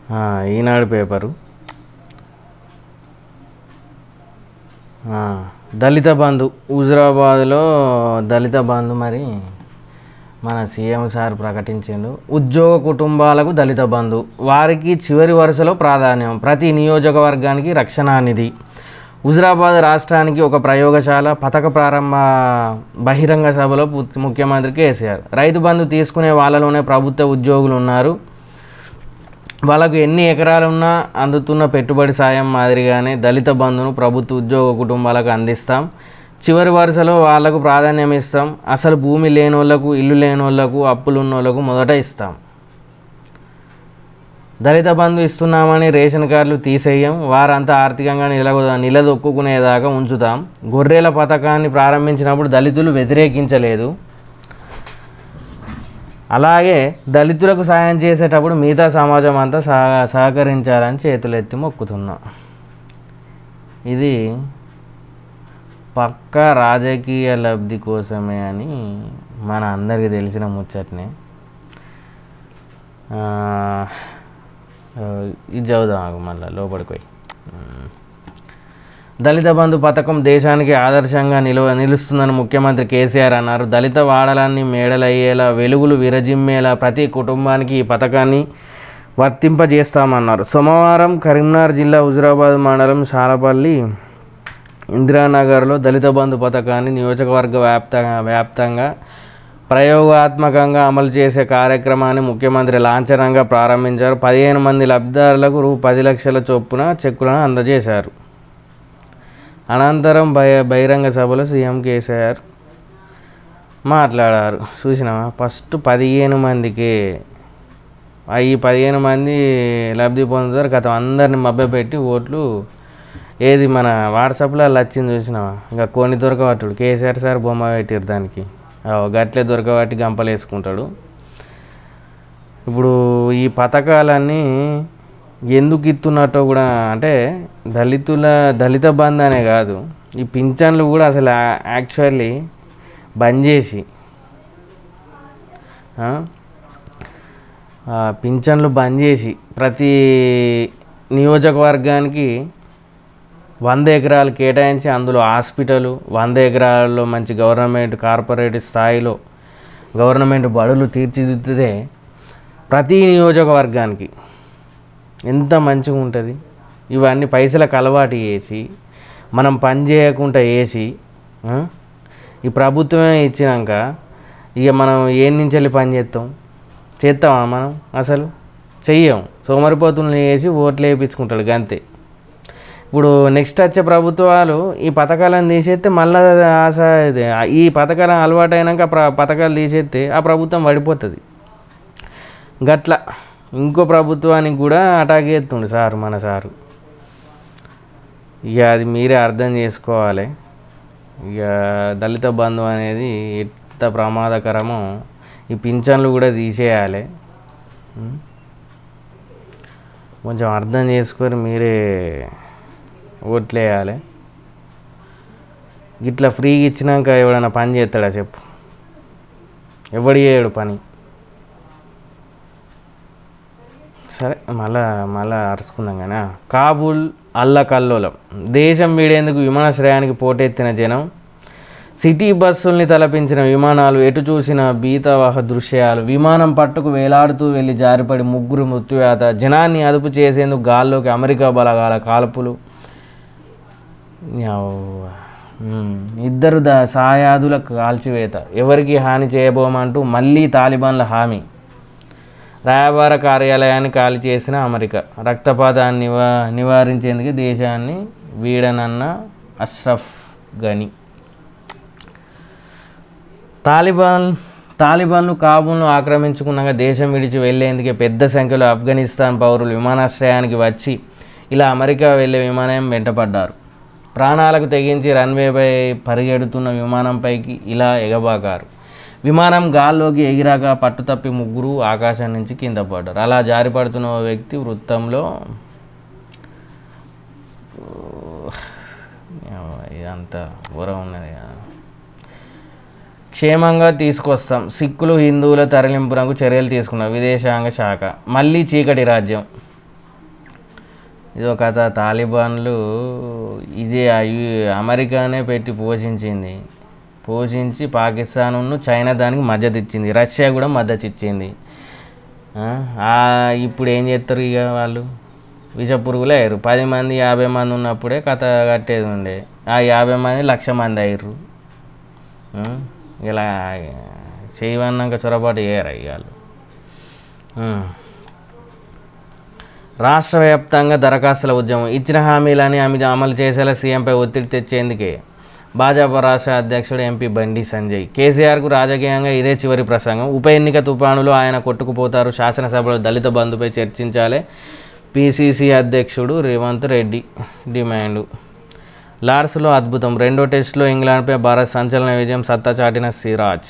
ఆ, ఈనాడు పేపరు ఆ, దళిత బంధు హుజరాబాద్లో దళిత బంధు మరి మన సీఎం సార్ ప్రకటించిండు ఉద్యోగ కుటుంబాలకు దళిత బంధు వారికి చివరి వరుసలో ప్రాధాన్యం ప్రతి నియోజకవర్గానికి రక్షణ నిధి హుజరాబాద్ రాష్ట్రానికి ఒక ప్రయోగశాల పథక ప్రారంభ బహిరంగ సభలో పు- ముఖ్యమంత్రి కేసీఆర్ రైతు బంధు తీసుకునే వాళ్ళలోనే ప్రభుత్వ ఉద్యోగులు ఉన్నారు వాళ్ళకు ఎన్ని ఎకరాలు ఉన్నా అందుతున్న పెట్టుబడి సాయం మాదిరిగానే దళిత బంధును ప్రభుత్వ ఉద్యోగ కుటుంబాలకు అందిస్తాం చివరి వరుసలో వాళ్ళకు ప్రాధాన్యం ఇస్తాం అసలు భూమి లేని వాళ్ళకు ఇల్లు లేని వాళ్ళకు అప్పులు ఉన్న వాళ్ళకు మొదట ఇస్తాం దళిత బంధు ఇస్తున్నామని రేషన్ కార్డులు తీసేయం వారంతా ఆర్థికంగా నిలగొ నిలదొక్కునేదాకా ఉంచుతాం గొర్రెల పథకాన్ని ప్రారంభించినప్పుడు దళితులు వ్యతిరేకించలేదు అలాగే దళితులకు సాయం చేసేటప్పుడు మిగతా సమాజం అంతా సహ సహకరించాలని చేతులెత్తి మొక్కుతున్నాం ఇది పక్క రాజకీయ లబ్ధి కోసమే అని మన అందరికీ తెలిసిన ముచ్చట్నే ఆ, ఆ, ఇది చదువుదాం ఆగు మళ్ళీ లోపలికి పోయి ఉమ్. దళిత బంధు పథకం దేశానికి ఆదర్శంగా నిలువ నిలుస్తుందని ముఖ్యమంత్రి కేసీఆర్ అన్నారు దళిత వాడలాన్ని మేడలయ్యేలా వెలుగులు విరజిమ్మేలా ప్రతి కుటుంబానికి ఈ పథకాన్ని వర్తింపజేస్తామన్నారు సోమవారం కరీంనగర్ జిల్లా హుజురాబాద్ మండలం శాలపల్లి ఇందిరానగర్లో దళిత బంధు పథకాన్ని నియోజకవర్గ వ్యాప్తంగా వ్యాప్తంగా ప్రయోగాత్మకంగా అమలు చేసే కార్యక్రమాన్ని ముఖ్యమంత్రి లాంఛనంగా ప్రారంభించారు పదిహేను మంది లబ్ధిదారులకు రూ పది లక్షల చొప్పున చెక్కులను అందజేశారు అనంతరం బహి బహిరంగ సభలో సీఎం కేసీఆర్ మాట్లాడారు చూసినావా ఫస్ట్ పదిహేను మందికి ఆ ఈ పదిహేను మంది లబ్ధి పొందుతారు గత అందరిని మభ్యపెట్టి ఓట్లు ఏది మన వాట్సాప్లో అలా వచ్చింది చూసినావా ఇంకా కొన్ని దొరకబట్టుడు కేసీఆర్ సార్ బొమ్మ పెట్టారు దానికి ఆ, గట్లే దొరకబట్టి గంపలు వేసుకుంటాడు ఇప్పుడు ఈ పథకాలన్నీ ఎందుకు ఇస్తున్నట్టో కూడా అంటే దళితుల దళిత బంధు అనే కాదు ఈ పింఛన్లు కూడా అసలు యాక్చువల్లీ బంద్ చేసి ఆ, ఆ పింఛన్లు బంద్ చేసి ప్రతి నియోజకవర్గానికి వంద ఎకరాలు కేటాయించి అందులో హాస్పిటల్ వంద ఎకరాల్లో మంచి గవర్నమెంట్ కార్పొరేట్ స్థాయిలో గవర్నమెంట్ బడులు తీర్చిదిద్దితే ప్రతి నియోజకవర్గానికి ఎంత మంచిగా ఉంటుంది ఇవన్నీ పైసలకు అలవాటు చేసి మనం పని చేయకుండా వేసి ఆ, ఈ ప్రభుత్వమే ఇచ్చినాక ఇక మనం ఏ నుంచి వెళ్ళి పని చేస్తాం చేస్తామా మనం అసలు చెయ్యం సోమరిపోతుల్ని వేసి ఓట్లు వేయించుకుంటాడు గంతే ఇప్పుడు నెక్స్ట్ వచ్చే ప్రభుత్వాలు ఈ పథకాలను తీసేస్తే మళ్ళీ ఆశ ఇది ఈ పథకాలను అలవాటు అయినాక ప్ర పథకాలు తీసేస్తే ఆ ప్రభుత్వం పడిపోతుంది గట్ల ఇంకో ప్రభుత్వానికి కూడా అటాక్ చేస్తుండు సార్ మన సారు ఇక అది మీరే అర్థం చేసుకోవాలి ఇక దళిత బంధు అనేది ఎంత ప్రమాదకరమో ఈ పింఛన్లు కూడా తీసేయాలి ఉం? కొంచెం అర్థం చేసుకొని మీరే ఓట్లేయాలి ఇట్లా ఫ్రీగా ఇచ్చినాక ఎవడన్నా పని చేస్తాడా చెప్పు ఎవడు చేయడు పని సరే మళ్ళా మళ్ళా అరుచుకుందాం కానీ కాబూల్ అల్లకల్లోలం దేశం వీడేందుకు విమానాశ్రయానికి పోటెత్తిన జనం సిటీ బస్సుల్ని తలపించిన విమానాలు ఎటు చూసిన బీతవాహ దృశ్యాలు విమానం పట్టుకు వేలాడుతూ వెళ్ళి జారిపడి ముగ్గురు మృత్యువాత జనాన్ని అదుపు చేసేందుకు గాల్లోకి అమెరికా బలగాల కాల్పులు యవ్వ. ఉమ్. ఇద్దరు ద సాయాదుల కాల్చివేత ఎవరికి హాని చేయబోమంటూ మళ్ళీ తాలిబాన్ల హామీ రాయబార కార్యాలయాన్ని ఖాళీ చేసిన అమెరికా రక్తపాతాన్ని నివా నివారించేందుకు దేశాన్ని వీడనన్న అష్రఫ్ గని తాలిబాన్ తాలిబాన్లు కాబూల్ను ఆక్రమించుకున్నాక దేశం విడిచి వెళ్లేందుకే పెద్ద సంఖ్యలో ఆఫ్ఘనిస్తాన్ పౌరులు విమానాశ్రయానికి వచ్చి ఇలా అమెరికా వెళ్లే విమానం వెంటపడ్డారు ప్రాణాలకు తెగించి రన్వేపై పరిగెడుతున్న విమానంపైకి ఇలా ఎగబాకారు విమానం గాల్లోకి ఎగిరాక పట్టుతప్పి ముగ్గురు ఆకాశం నుంచి కింద పడ్డారు అలా జారిపడుతున్న ఓ వ్యక్తి వృత్తంలో ఇదంతా ఘోరం ఉన్నది కదా. క్షేమంగా తీసుకొస్తాం సిక్కులు హిందువుల తరలింపునకు చర్యలు తీసుకున్నారు విదేశాంగ శాఖ మళ్ళీ చీకటి రాజ్యం ఇది ఒక కథ తాలిబాన్లు ఇది అయి- అమెరికానే పెట్టి పోషించింది పోషించి పాకిస్తాన్ చైనా దానికి మద్దతు ఇచ్చింది రష్యా కూడా మద్దతు ఇచ్చింది ఆ, ఆ, ఇప్పుడు ఏం చేస్తారు ఇక వాళ్ళు విష పురుగులు అయ్యారు పది మంది యాభై మంది ఉన్నప్పుడే కథ కట్టేది ఉండే ఆ యాభై మంది లక్ష మంది అయ్యారు ఆ, ఇలా చేయమన్నాక చొరబాటు చేయరు ఇక వాళ్ళు ఉం. రాష్ట్ర వ్యాప్తంగా దరఖాస్తుల ఉద్యమం ఇచ్చిన హామీలని ఆమె అమలు చేసేలా సీఎంపై ఒత్తిడి తెచ్చేందుకే భాజపా రాష్ట్ర అధ్యక్షుడు ఎంపీ బండి సంజయ్ కేసీఆర్కు రాజకీయంగా ఇదే చివరి ప్రసంగం ఉప ఎన్నిక తుఫానులో ఆయన కొట్టుకుపోతారు శాసనసభలో దళిత బంధుపై చర్చించాలి పిసిసి అధ్యక్షుడు రేవంత్ రెడ్డి డిమాండు లార్స్లో అద్భుతం రెండో టెస్టులో ఇంగ్లాండ్పై భారత్ సంచలన విజయం సత్తా చాటిన సిరాజ్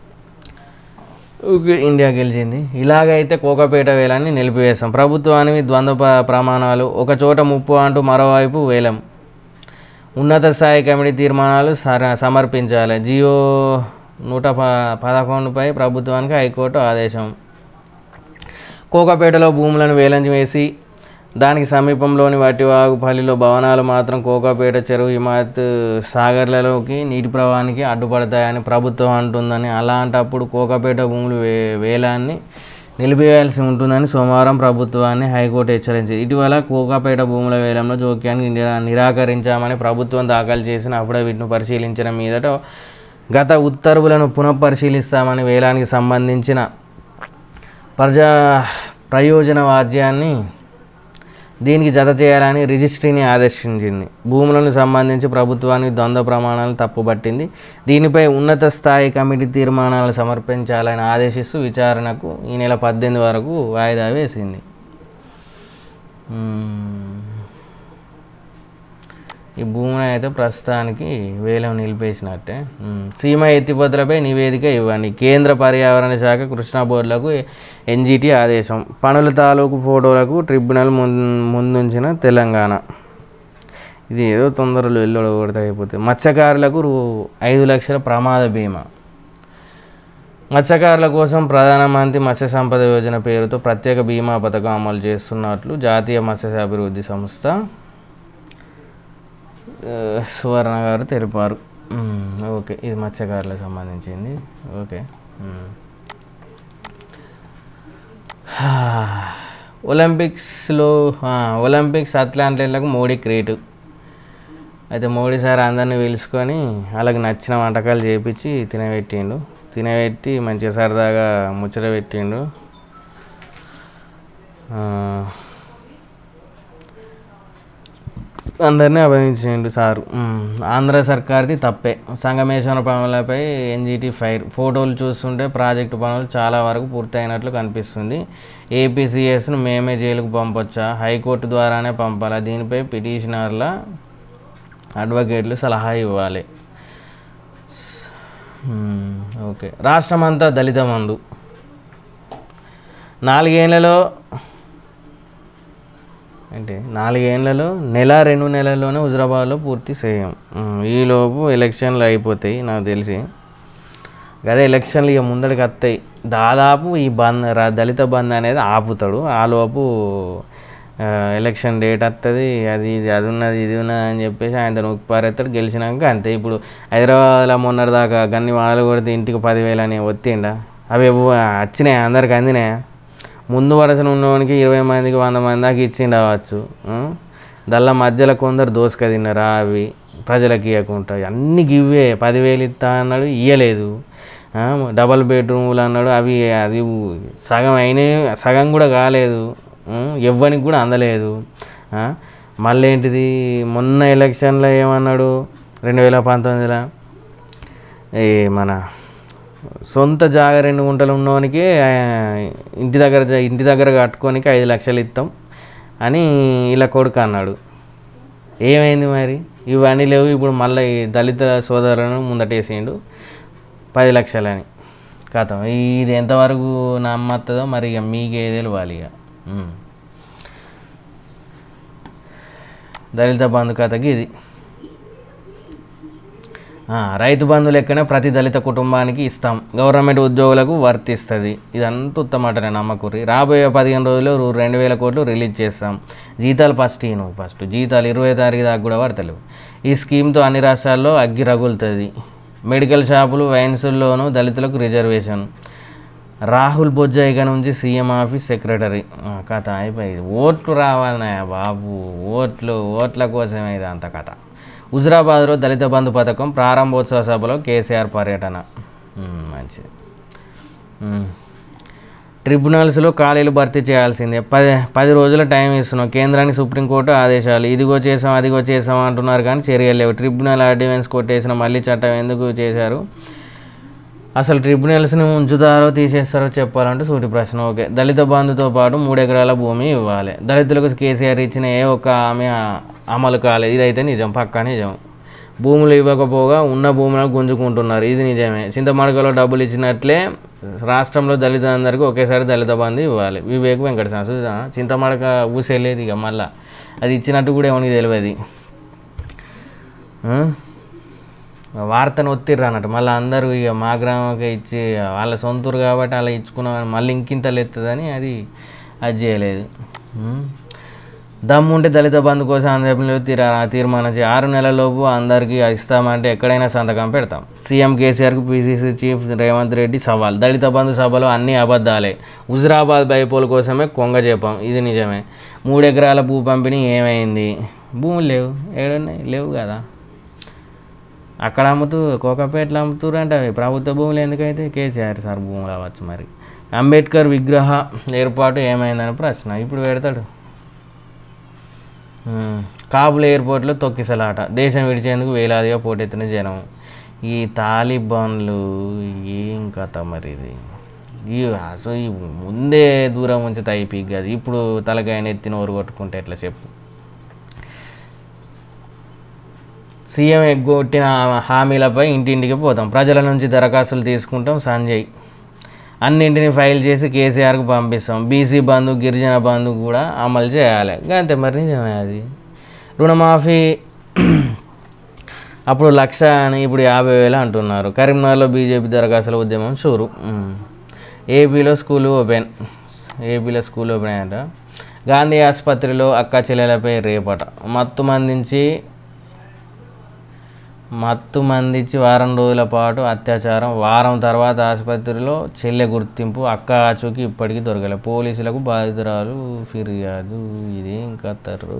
ఓకే, ఇండియా గెలిచింది ఇలాగైతే కోకపేట వేలాన్ని నిలిపివేస్తాం ప్రభుత్వానికి ద్వంద్వ ప్ర- ప్రమాణాలు ఒక చోట ముప్పు అంటూ మరోవైపు వేలం ఉన్నత స్థాయి కమిటీ తీర్మానాలు సర- సమర్పించాలి జియో నూట ప పదకొండుపై ప్రభుత్వానికి హైకోర్టు ఆదేశం కోకపేటలో భూములను వేలం వేసి దానికి సమీపంలోని వటివాగుపల్లిలో భవనాలు మాత్రం కోకాపేట చెరువు హిమాయత్ సాగర్లలోకి నీటి ప్రవాహానికి అడ్డుపడతాయని ప్రభుత్వం అంటుందని అలాంటప్పుడు కోకాపేట భూములు వే వేలాన్ని నిలిపివేయాల్సి ఉంటుందని సోమవారం ప్రభుత్వాన్ని హైకోర్టు హెచ్చరించింది ఇటీవల కోకాపేట భూముల వేలంలో జోక్యాన్ని నిరా నిరాకరించామని ప్రభుత్వం దాఖలు చేసిన అఫిడవిట్ను పరిశీలించిన మీదట గత ఉత్తర్వులను పునఃపరిశీలిస్తామని వేలానికి సంబంధించిన ప్రజా ప్రయోజన వాద్యాన్ని దీనికి జత చేయాలని రిజిస్ట్రీని ఆదేశించింది భూములను సంబంధించి ప్రభుత్వానికి ద్వంద్వ ప్రమాణాలు తప్పుపట్టింది దీనిపై ఉన్నత స్థాయి కమిటీ తీర్మానాలు సమర్పించాలని ఆదేశిస్తూ విచారణకు ఈ నెల పద్దెనిమిది వరకు వాయిదా వేసింది మ్మ్. ఈ భూమిని అయితే ప్రస్తుతానికి వేలం నిలిపేసినట్టే మ్మ్. సీమ ఎత్తిపోతలపై నివేదిక ఇవ్వండి కేంద్ర పర్యావరణ శాఖ కృష్ణా బోర్డులకు ఎన్జిటి ఆదేశం పనుల తాలూకు ఫోటోలకు ట్రిబ్యునల్ ముం- ముందుంచిన తెలంగాణ ఇది ఏదో తొందరలో ఎల్లుడు కొడితే అయిపోతుంది మత్స్యకారులకు రూ- ఐదు లక్షల ప్రమాద బీమా మత్స్యకారుల కోసం ప్రధానమంత్రి మత్స్య సంపద యోజన పేరుతో ప్రత్యేక బీమా పథకం అమలు చేస్తున్నట్లు జాతీయ మత్స్య అభివృద్ధి సంస్థ ఆ, సువర్ణ గారు తెలిపారు మ్మ్, ఓకే ఇది మత్స్యకారులకు సంబంధించింది ఓకే మ్మ్. హా, ఒలింపిక్స్లో ఆ, ఒలింపిక్స్ అథ్లాంటిక్లకు మోడీ క్రియేటివ్ అయితే మోడీ సార్ అందరిని పిలుచుకొని వాళ్ళకి నచ్చిన వంటకాలు చేపించి తినబెట్టిండు తినబెట్టి మంచిగా సరదాగా ముచ్చట పెట్టిండు ఆ, అందరినీ అభినందించిండు సారు మ్మ్. ఆంధ్ర సర్కార్ది తప్పే సంగమేశ్వర పనులపై ఎన్జిటి ఫైర్ ఫోటోలు చూస్తుంటే ప్రాజెక్టు పనులు చాలా వరకు పూర్తయినట్లు కనిపిస్తుంది ఏపీసీఎస్ను మేమే జైలుకు పంపొచ్చా హైకోర్టు ద్వారానే పంపాలా దీనిపై పిటిషనర్ల అడ్వకేట్లు సలహా ఇవ్వాలి స్- మ్మ్. ఓకే రాష్ట్రమంతా దళిత మందు నాలుగేళ్లలో అంటే నాలుగేళ్లలో నెల రెండు నెలల్లోనే హుజరాబాద్లో పూర్తి చేయం ఉమ్, ఈలోపు ఎలక్షన్లు అయిపోతాయి నాకు తెలిసి అదే ఎలక్షన్లు ఇక ముందడికి వస్తాయి దాదాపు ఈ బంద్ రా- దళిత బంద్ అనేది ఆపుతాడు ఆ లోపు ఆ, ఎలక్షన్ డేట్ వస్తుంది అది ఇది అది ఉన్నది ఇది ఉన్నది అని చెప్పేసి ఆయన నొక్కి పారేస్తాడు గెలిచినాక అంతే ఇప్పుడు హైదరాబాద్లో మొన్నటిదాకా గన్ని వాడలు కొడితే ఇంటికి పదివేలు అని ఒత్తిండా అవి ఎవ్వ- వచ్చినాయి అందరికి అందినాయా ముందు వరుసన ఉన్నవానికి ఇరవై మందికి వంద మంది దాకా ఇచ్చిండు అవ్వచ్చు దానిలో మధ్యలో కొందరు దోసక తిన్నారా అవి ప్రజలకు ఇవ్వకుండా అన్ని గివ్వే పదివేలు ఇస్తా అన్నాడు ఇవ్వలేదు ఆ, డబల్ బెడ్రూమ్లు అన్నాడు అవి అది సగం అయినాయి సగం కూడా కాలేదు ఎవ్వనికి కూడా అందలేదు ఆ, మళ్ళీ ఏంటిది మొన్న ఎలక్షన్లో ఏమన్నాడు రెండు వేల పంతొమ్మిదిలో ఈ మన సొంత జాగ రెండు గుంటలు ఉన్నవానికి ఆ, ఇంటి దగ్గర జ- ఇంటి దగ్గర కట్టుకోనికి ఐదు లక్షలు ఇస్తాం అని ఇలా కొడుకు అన్నాడు ఏమైంది మరి ఇవన్నీ లేవు ఇప్పుడు మళ్ళీ ఈ దళిత సోదరులను ముందటేసిండు పది లక్షలని కథం ఇది ఎంతవరకు నమ్మతుందో మరి ఇక మీకే తెలియాలి ఇక ఉమ్. దళిత బంధు కథకి ఇది ఆ, రైతు బంధు లెక్కనే ప్రతి దళిత కుటుంబానికి ఇస్తాం గవర్నమెంట్ ఉద్యోగులకు వర్తిస్తుంది ఇదంతా ఉత్తమాటనే నమ్మకూరి రాబోయే పదిహేను రోజుల్లో రూ- రెండు వేల కోట్లు రిలీజ్ చేస్తాం జీతాలు ఫస్ట్ ఇను ఫస్ట్ జీతాలు ఇరవై తారీఖు దాకా కూడా పడతలేవు ఈ స్కీమ్తో అన్ని రాష్ట్రాల్లో అగ్గి రగులుతుంది మెడికల్ షాపులు వైన్సుల్లోనూ దళితులకు రిజర్వేషన్ రాహుల్ బొజ్జాయిగా నుంచి సీఎం ఆఫీస్ సెక్రటరీ ఆ, కథ అయిపోయింది ఓట్లు రావాలన్నాయా బాబు ఓట్లు ఓట్ల కోసమే ఇది అంత కథ హుజరాబాద్లో దళిత బంధు పథకం ప్రారంభోత్సవ సభలో కేసీఆర్ పర్యటన ఉమ్, మంచిది ఉమ్. ట్రిబ్యునల్స్లో ఖాళీలు భర్తీ చేయాల్సిందే పది పది రోజుల టైం ఇస్తున్నాం కేంద్రానికి సుప్రీంకోర్టు ఆదేశాలు ఇదిగో చేసాం అదిగో చేసాం అంటున్నారు కానీ చర్యలు లేవు ట్రిబ్యునల్ ఆర్డినెన్స్ కొట్టేసిన మళ్ళీ చట్టం ఎందుకు చేశారు అసలు ట్రిబ్యునల్స్ని ఉంచుతారో తీసేస్తారో చెప్పాలంటే సూటి ప్రశ్న ఓకే దళిత బంధుతో పాటు మూడు ఎకరాల భూమి ఇవ్వాలి దళితులకు కేసీఆర్ ఇచ్చిన ఏ ఒక్క హామీ ఆ- అమలు కాలేదు ఇదైతే నిజం పక్కా నిజం భూములు ఇవ్వకపోగా ఉన్న భూములను గుంజుకుంటున్నారు ఇది నిజమే చింతమడకలో డబ్బులు ఇచ్చినట్లే రాష్ట్రంలో దళితులందరికీ ఒకేసారి దళిత బంధు ఇవ్వాలి వివేక్ వెంకట సాసు చింతమడక ఊసేలేదు ఇక మళ్ళా అది ఇచ్చినట్టు కూడా ఏమని తెలియదు ఆ? వార్తను ఒత్తిర్రు అన్నట్టు మళ్ళీ అందరూ ఇక మా గ్రామంకి ఇచ్చి వాళ్ళ సొంతూరు కాబట్టి అలా ఇచ్చుకున్నామని మళ్ళీ ఇంకింత లెత్తదని అది అది చేయలేదు ఉం. దమ్ముంటే దళిత బంధు కోసం ఆంధ్రప్రదేశ్లో తీరా తీర్మానం చే ఆరు నెలలలోపు అందరికీ ఇస్తామంటే ఎక్కడైనా సంతకం పెడతాం సీఎం కేసీఆర్కు పీసీసీ చీఫ్ రేవంత్ రెడ్డి సవాల్ దళిత బంధు సభలో అన్ని అబద్ధాలే హుజరాబాద్ బైపోల్ కోసమే కొంగ చెప్పాం ఇది నిజమే మూడు ఎకరాల భూ పంపిణీ ఏమైంది భూములు లేవు ఏడున్నాయి లేవు కదా అక్కడ అమ్ముతూ కోకపేటలో అమ్ముతురు అంటే అవి ప్రభుత్వ భూములు ఎందుకైతే కేసీఆర్ సార్ భూములు అవ్వచ్చు మరి అంబేద్కర్ విగ్రహ ఏర్పాటు ఏమైందని ప్రశ్న ఇప్పుడు పెడతాడు ఉమ్. కాబుల్ ఎయిర్పోర్ట్లో తొక్కిసలాట దేశం విడిచేందుకు వేలాదిగా పోటెత్తిన జనం ఈ తాలిబాన్లు ఏం కథ మరి ఇది ఈ అసలు ఈ ముందే దూరం ఉంచితే అయిపోయి కదా ఇప్పుడు తలకాయన ఎత్తిన ఓరు కొట్టుకుంటే ఎట్లా చెప్పు సీఎం ఎగ్గొట్టిన హామీలపై ఇంటింటికి పోతాం ప్రజల నుంచి దరఖాస్తులు తీసుకుంటాం సంజయ్ అన్నింటిని ఫైల్ చేసి కేసీఆర్కు పంపిస్తాం బీసీ బంధు గిరిజన బంధు కూడా అమలు చేయాలి అంతే మరి నిజమే అది రుణమాఫీ అప్పుడు లక్ష అని ఇప్పుడు యాభై వేలు అంటున్నారు కరీంనగర్లో బీజేపీ దరఖాస్తుల ఉద్యమం షూరు ఉమ్. ఏపీలో స్కూల్ ఓపెన్ ఏపీలో స్కూల్ ఓపెన్ అయ్యాట గాంధీ ఆసుపత్రిలో అక్క చెల్లెలపై రేపట మత్తు మందించి మత్తు మందించి వారం రోజుల పాటు అత్యాచారం వారం తర్వాత ఆసుపత్రిలో చెల్లె గుర్తింపు అక్క ఆచూకి ఇప్పటికీ దొరకలే పోలీసులకు బాధితురాలు ఫిర్యాదు ఇదేం కత్తరు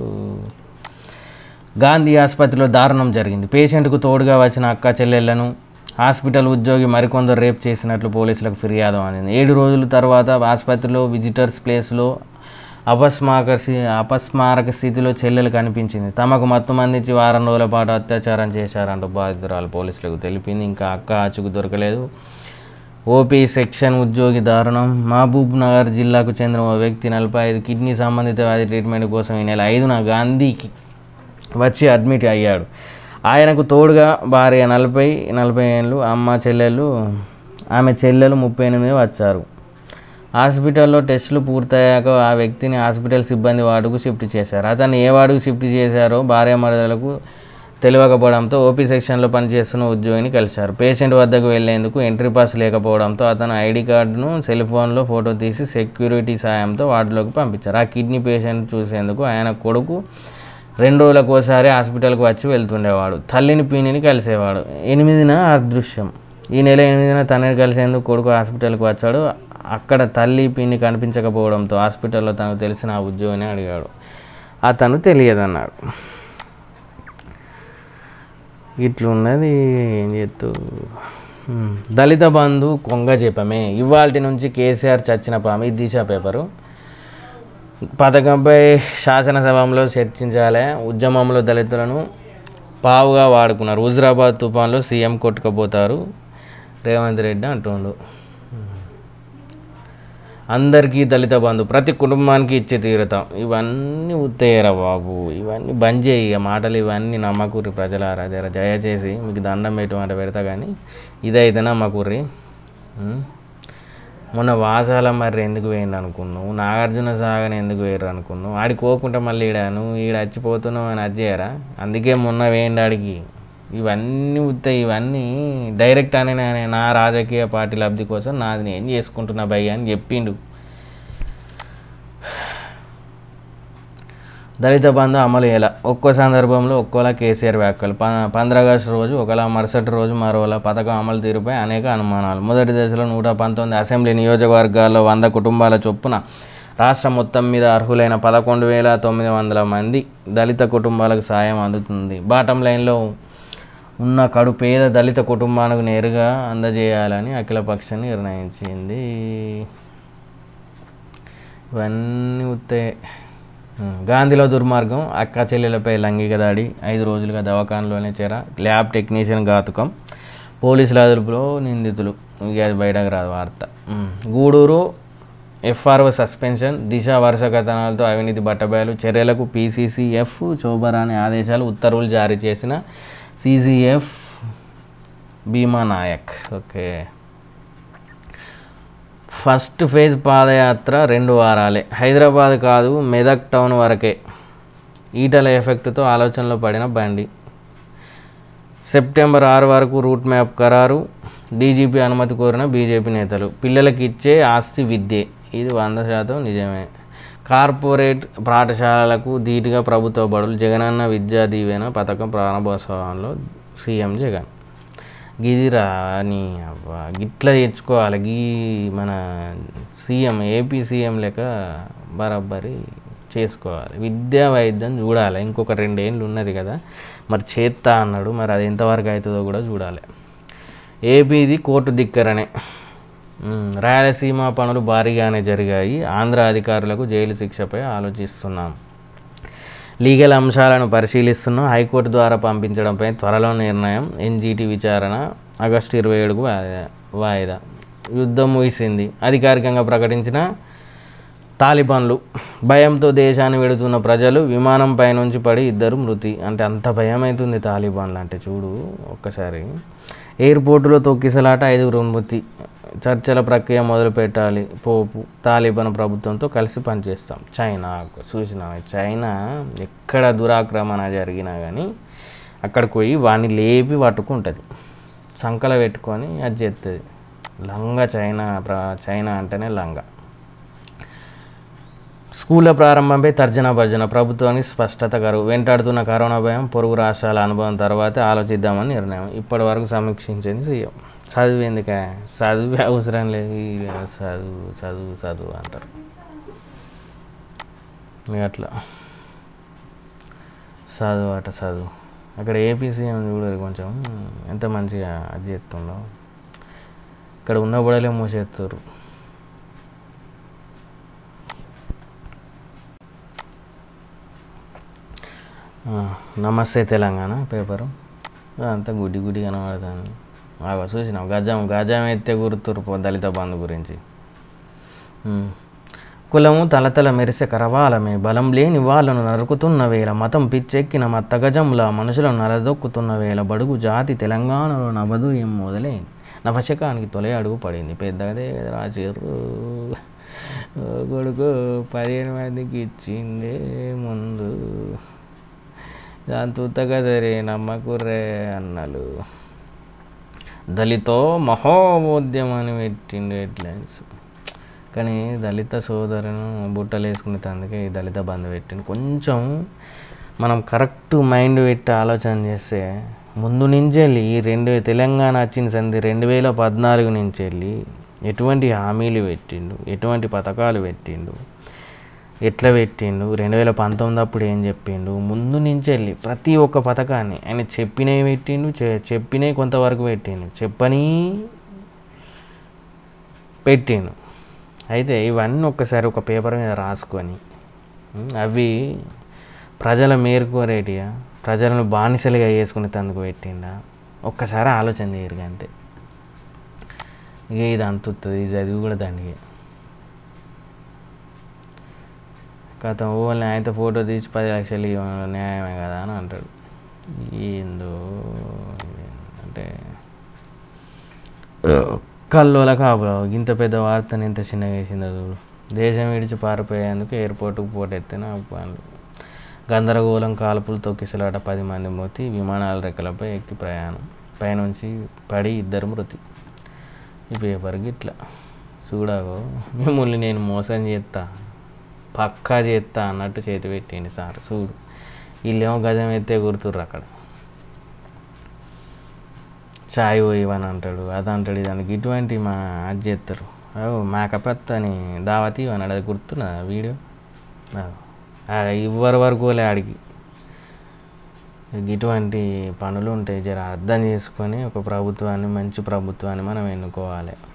గాంధీ ఆసుపత్రిలో దారుణం జరిగింది పేషెంట్కు తోడుగా వచ్చిన అక్క చెల్లెళ్లను హాస్పిటల్ ఉద్యోగి మరికొందరు రేప్ చేసినట్లు పోలీసులకు ఫిర్యాదు అందింది ఏడు రోజుల తర్వాత ఆసుపత్రిలో విజిటర్స్ ప్లేస్లో అపస్మారక స్థి- అపస్మారక స్థితిలో చెల్లెలు కనిపించింది తమకు మత్తు మందించి వారం రోజుల పాటు అత్యాచారం చేశారంటూ బాధితురాలు పోలీసులకు తెలిపింది ఇంకా అక్క ఆచుకు దొరకలేదు ఓపీ సెక్షన్ ఉద్యోగి దారుణం మహబూబ్ నగర్ జిల్లాకు చెందిన ఓ వ్యక్తి నలభై ఐదు కిడ్నీ సంబంధిత వ్యాధి ట్రీట్మెంట్ కోసం ఈ నెల ఐదున గాంధీకి వచ్చి అడ్మిట్ అయ్యాడు ఆయనకు తోడుగా భార్య నలభై నలభై ఏళ్ళు అమ్మ చెల్లెలు ఆమె చెల్లెలు ముప్పై ఎనిమిది వచ్చారు హాస్పిటల్లో టెస్టులు పూర్తయ్యాక ఆ వ్యక్తిని హాస్పిటల్ సిబ్బంది వార్డుకు షిఫ్ట్ చేశారు అతన్ని ఏ వార్డుకు షిఫ్ట్ చేశారో భార్య మరదలకు తెలియకపోవడంతో ఓపీ సెక్షన్లో పనిచేస్తున్న ఉద్యోగిని కలిశారు పేషెంట్ వద్దకు వెళ్లేందుకు ఎంట్రీ పాస్ లేకపోవడంతో అతను ఐడి కార్డును సెల్ ఫోన్లో ఫోటో తీసి సెక్యూరిటీ సాయంతో వార్డులోకి పంపించారు ఆ కిడ్నీ పేషెంట్ చూసేందుకు ఆయన కొడుకు రెండు రోజులకు ఒకసారి హాస్పిటల్కి వచ్చి వెళ్తుండేవాడు తల్లిని పీనిని కలిసేవాడు ఎనిమిదిన అదృశ్యం ఈ నెల ఎనిమిదిన తండ్రిని కలిసేందుకు కొడుకు హాస్పిటల్కి వచ్చాడు అక్కడ తల్లి పిన్ని కనిపించకపోవడంతో హాస్పిటల్లో తనకు తెలిసిన ఆ ఉద్యోగిని అడిగాడు అతను తెలియదన్నాడు ఇట్లున్నది ఏం చేస్తూ హ్మ్. దళిత బంధు కొంగ చెప్పమే ఇవాల్టి నుంచి కేసీఆర్ చచ్చిన పామి దిశ పేపరు పథకంపై శాసనసభలో చర్చించాలి ఉద్యమంలో దళితులను పావుగా వాడుకున్నారు హుజరాబాద్ తుఫాన్లో సీఎం కొట్టుకుపోతారు రేవంత్ రెడ్డి అంటుండు అందరికీ దళిత బంధు ప్రతి కుటుంబానికి ఇచ్చి తీరుతాం ఇవన్నీ ఉత్తేయరా బాబు ఇవన్నీ బంద్ చేయి ఇక మాటలు ఇవన్నీ నమ్మకూరి ప్రజలారా జర దయచేసి మీకు దండం పెట్టమంట పెడతా కానీ ఇదైతే నమ్మకూరి ఉం? మొన్న వాసాల మరి ఎందుకు వేయండి అనుకున్నావు నాగార్జున సాగర్ ఎందుకు వేయరు అనుకున్నావు ఆడికి పోకుండా మళ్ళీ ఈడ నువ్వు ఈడ చచ్చిపోతున్నావు అని అది చేయరా అందుకే మొన్న వేయండి ఆడికి ఇవన్నీ ఉత్తాయి ఇవన్నీ డైరెక్ట్ అని నేను నా రాజకీయ పార్టీ లబ్ధి కోసం నాది నేను చేసుకుంటున్నా భయ్య అని చెప్పిండు దళిత బంధు అమలు ఎలా ఒక్కో సందర్భంలో ఒక్కోలా కేసీఆర్ వ్యాఖ్యలు ప పంద్ర ఆగస్టు రోజు ఒకలా మరుసటి రోజు మరోలా పథకం అమలు తీరుపై అనేక అనుమానాలు మొదటి దశలో నూట పంతొమ్మిది అసెంబ్లీ నియోజకవర్గాల్లో వంద కుటుంబాల చొప్పున రాష్ట్రం మొత్తం మీద అర్హులైన పదకొండు వేల తొమ్మిది వందల మంది దళిత కుటుంబాలకు సాయం అందుతుంది బాటం లైన్లో ఉన్న కడు పేద దళిత కుటుంబానికి నేరుగా అందజేయాలని అఖిలపక్షం నిర్ణయించింది ఇవన్నీ ఉత్తే ఉమ్, గాంధీలో దుర్మార్గం అక్క చెల్లెలపై లైంగిక దాడి ఐదు రోజులుగా దవాఖానలోనే చేర ల్యాబ్ టెక్నీషియన్ ఘాతుకం పోలీసుల అదుపులో నిందితులు ఇక అది బయటకు రాదు వార్త um, Gudur F R O suspension Disha వరుస కథనాలతో అవినీతి బట్టబయలు చర్యలకు పీసీసీఎఫ్ శోభరాని ఆదేశాలు ఉత్తర్వులు జారీ చేసిన C G F Bhima Naik okay first phase పాదయాత్ర రెండు వారాలే హైదరాబాద్ కాదు మెదక్ టౌన్ వరకే ఈటల ఎఫెక్ట్తో ఆలోచనలో పడిన బండి సెప్టెంబర్ ఆరు వరకు రూట్ మ్యాప్ ఖరారు డీజీపీ అనుమతి కోరిన బీజేపీ నేతలు పిల్లలకి ఇచ్చే ఆస్తి విద్యే ఇది వంద శాతం నిజమే కార్పొరేట్ పాఠశాలలకు ధీటుగా ప్రభుత్వ బడులు జగనన్న విద్యా దీవెన పథకం ప్రారంభోత్సవంలో సీఎం జగన్ గిదిరా అని అవ్వా గిట్లా తెచ్చుకోవాలి గీ మన సీఎం ఏపీ సీఎం లెక్క బరాబరి చేసుకోవాలి విద్యా వైద్యం చూడాలి ఇంకొక రెండేళ్ళు ఉన్నది కదా మరి చేత్తా అన్నాడు మరి అది ఎంతవరకు అవుతుందో కూడా చూడాలి ఏపీది కోర్టు దిక్కరనే ఉమ్, రాయలసీమ పనులు భారీగానే జరిగాయి ఆంధ్ర అధికారులకు జైలు శిక్షపై ఆలోచిస్తున్నాం లీగల్ అంశాలను పరిశీలిస్తున్నాం హైకోర్టు ద్వారా పంపించడంపై త్వరలో నిర్ణయం ఎన్జీటీ విచారణ ఆగస్టు ఇరవై ఏడుకు వాయిదా వాయిదా యుద్ధం ముగిసింది అధికారికంగా ప్రకటించిన తాలిబాన్లు భయంతో దేశాన్ని వెడుతున్న ప్రజలు విమానం పైనుంచి పడి ఇద్దరు మృతి అంటే అంత భయం అవుతుంది తాలిబాన్లు అంటే చూడు ఒక్కసారి ఎయిర్పోర్టులో తొక్కిసలాట ఐదుగురు మృతి చర్చల ప్రక్రియ మొదలు పెట్టాలి పోపు తాలిబాన్ ప్రభుత్వంతో కలిసి పనిచేస్తాం చైనా చూసినా చైనా ఎక్కడ దురాక్రమణ జరిగినా కానీ అక్కడికి పోయి వాడిని లేపి పట్టుకుంటుంది సంకల పెట్టుకొని అది చేస్తుంది లంగా చైనా ప్ర చైనా అంటేనే లంగా స్కూళ్ళ ప్రారంభంపై తర్జన భర్జన ప్రభుత్వానికి స్పష్టత కరువు వెంటాడుతున్న కరోనా భయం పొరుగు రాష్ట్రాల అనుభవం తర్వాత ఆలోచిద్దామని నిర్ణయం ఇప్పటి వరకు సమీక్షించింది సీఎం చదువు ఎందుక చదువు అవసరం లేదు ఈ చదువు చదువు చదువు అంటారు ఇక అట్లా చదువు అట చదువు అక్కడ ఏపీ సీఎం చూడదు కొంచెం ఎంత మంచిగా అది చేస్తుండో ఇక్కడ ఉన్న బుడలే మూసేస్తారు ఆ, నమస్తే తెలంగాణ పేపరు అంతా గుడ్డి గుడ్డి కనబడుతుంది బాగా చూసినాం గజం గజం ఎత్తే గుర్తురు పో దళిత బంధు గురించి ఉమ్. కులము తలతల మెరిసే కరవాలమే బలం లేని వాళ్ళను నరుకుతున్న వేళ మతం పిచ్చెక్కిన మత్త గజంలా మనుషులను నలదొక్కుతున్న వేళ బడుగు జాతి తెలంగాణలో నవదు ఏం మొదలైంది నవశకానికి తొలి అడుగు పడింది పెద్దదే రాసిర్రు ఓ కొడుకు పదిహేను మందికి ఇచ్చిందే ముందు దాని తుత్తగదరే నమ్మకుర్రే అన్నలు దళితో మహోద్యమాన్ని పెట్టిండు హెడ్లైన్స్ కానీ దళిత సోదరును బుట్టలు వేసుకునే అందుకే ఈ దళిత బంధు పెట్టిండు కొంచెం మనం కరెక్ట్ మైండ్ పెట్టి ఆలోచన చేస్తే ముందు నుంచి వెళ్ళి ఈ రెండు తెలంగాణ వచ్చిన సంది రెండు వేల పద్నాలుగు నుంచి వెళ్ళి ఎటువంటి హామీలు పెట్టిండు ఎటువంటి పథకాలు పెట్టిండు ఎట్లా పెట్టిండు రెండు వేల పంతొమ్మిది అప్పుడు ఏం చెప్పిండు ముందు నుంచి వెళ్ళి ప్రతి ఒక్క పథకాన్ని ఆయన చెప్పినవి పెట్టిండు చె- చెప్పినవి కొంతవరకు పెట్టిండు చెప్పని పెట్టిండు అయితే ఇవన్నీ ఒక్కసారి ఒక పేపర్ మీద రాసుకొని ఉం, అవి ప్రజల మేరుకోరేటియా ప్రజలను బానిసలుగా చేసుకునే తందుకు పెట్టిండా ఒక్కసారి ఆలోచన చేయరు అంతే ఇక ఇది అంతుతుంది ఇది చదివి కూడా దండిగే కథ ఓన్లీ ఆయనతో ఫోటో తీసి పది లక్షలు ఇవ్వడం న్యాయమే కదా అని అంటాడు ఏందో ఇది అంటే కల్లోల కాపులా ఇంత పెద్ద వార్తను ఇంత చిన్నగా వేసిందో చూడు దేశం విడిచి పారిపోయేందుకు ఎయిర్పోర్ట్కి పోటెత్తిన పనులు గందరగోళం కాల్పులు తొక్కిసలాట పది మంది మృతి విమానాల రెక్కలపై ఎక్కి ప్రయాణం పైనుంచి పడి ఇద్దరు మృతి ఈ పేపర్ గిట్లా చూడాగో మిమ్మల్ని నేను మోసం చేస్తా పక్కా చేస్తా అన్నట్టు చేతి పెట్టింది సార్ చూడు వీళ్ళేమో గజం ఎత్తే గుర్తుర్రు అక్కడ చాయ్ పోయివని అంటాడు అది అంటాడు ఇది అంటాడు ఇటువంటి మా అది చేస్తారు మేకప్ అని దావతి అన్నాడు అది గుర్తున్నా వీడియో ఇవ్వరు వరకు లే ఆడికి ఇటువంటి పనులు ఉంటాయి జర అర్థం చేసుకొని ఒక ప్రభుత్వాన్ని మంచి ప్రభుత్వాన్ని మనం ఎన్నుకోవాలి